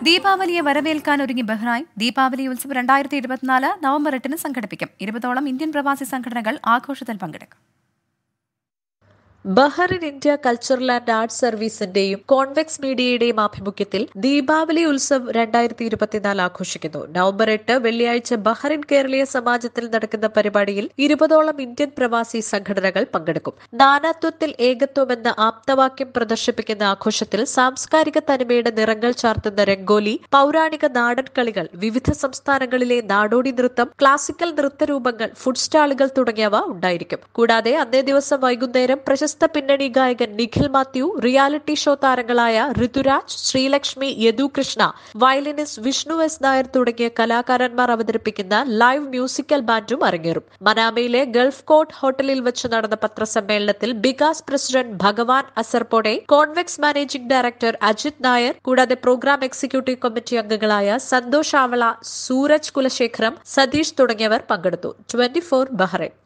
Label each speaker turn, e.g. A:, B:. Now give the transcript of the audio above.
A: ദീപാവലിയെ വരവേൽക്കാൻ ഒരുങ്ങി ബഹ്റൈൻ ദീപാവലി ഉത്സവ് രണ്ടായിരത്തി ഇരുപത്തിനാല് നവംബർ എട്ടിന് സംഘടിപ്പിക്കും ഇരുപതോളം ഇന്ത്യൻ പ്രവാസി സംഘടനകൾ ആഘോഷത്തിൽ പങ്കെടുക്കും
B: Bahrain India cultural and arts സർവീസിന്റെയും കോൺവെക്സ് മീഡിയയുടെയും ആഭിമുഖ്യത്തിൽ ദീപാവലി ഉത്സവ് രണ്ടായിരത്തി ഇരുപത്തിനാല് ആഘോഷിക്കുന്നു നവംബർ എട്ട് വെള്ളിയാഴ്ച ബഹറിൻ കേരളീയ സമാജത്തിൽ നടക്കുന്ന പരിപാടിയിൽ ഇരുപതോളം ഇന്ത്യൻ പ്രവാസി സംഘടനകൾ പങ്കെടുക്കും നാനാത്വത്തിൽ ഏകത്വമെന്ന ആപ്തവാക്യം പ്രദർശിപ്പിക്കുന്ന ആഘോഷത്തിൽ സാംസ്കാരിക തനിമയുടെ നിറങ്ങൾ ചാർത്തുന്ന രംഗോലി പൗരാണിക നാടൻ കളികൾ വിവിധ സംസ്ഥാനങ്ങളിലെ നാടോടി നൃത്തം ക്ലാസിക്കൽ നൃത്തരൂപങ്ങൾ ഫുഡ് സ്റ്റാളുകൾ തുടങ്ങിയവ ഉണ്ടായിരിക്കും കൂടാതെ അന്നേ ദിവസം വൈകുന്നേരം പ്രശസ്ത പിന്നണി ഗായകൻ നിഖിൽ മാത്യു റിയാലിറ്റി ഷോ താരങ്ങളായ ഋതുരാജ് ശ്രീലക്ഷ്മി യദുകൃഷ്ണ വയലിനിസ്റ്റ് വിഷ്ണു എസ് നായർ തുടങ്ങിയ കലാകാരന്മാർ അവതരിപ്പിക്കുന്ന ലൈവ് മ്യൂസിക്കൽ ബാൻഡും അരങ്ങേറും മനാമയിലെ ഗൾഫ് കോട്ട് ഹോട്ടലിൽ വെച്ച് നടന്ന പത്രസമ്മേളനത്തിൽ ബികാസ് president Bhagwan Asarpota Convex managing director Ajith Nair കൂടാതെ പ്രോഗ്രാം എക്സിക്യൂട്ടീവ് കമ്മിറ്റി അംഗങ്ങളായ സന്തോഷ് ആവള സൂരജ് കുലശേഖരം സതീഷ് തുടങ്ങിയവർ പങ്കെടുത്തു ട്വന്റി ഫോർ ബഹ്റൈൻ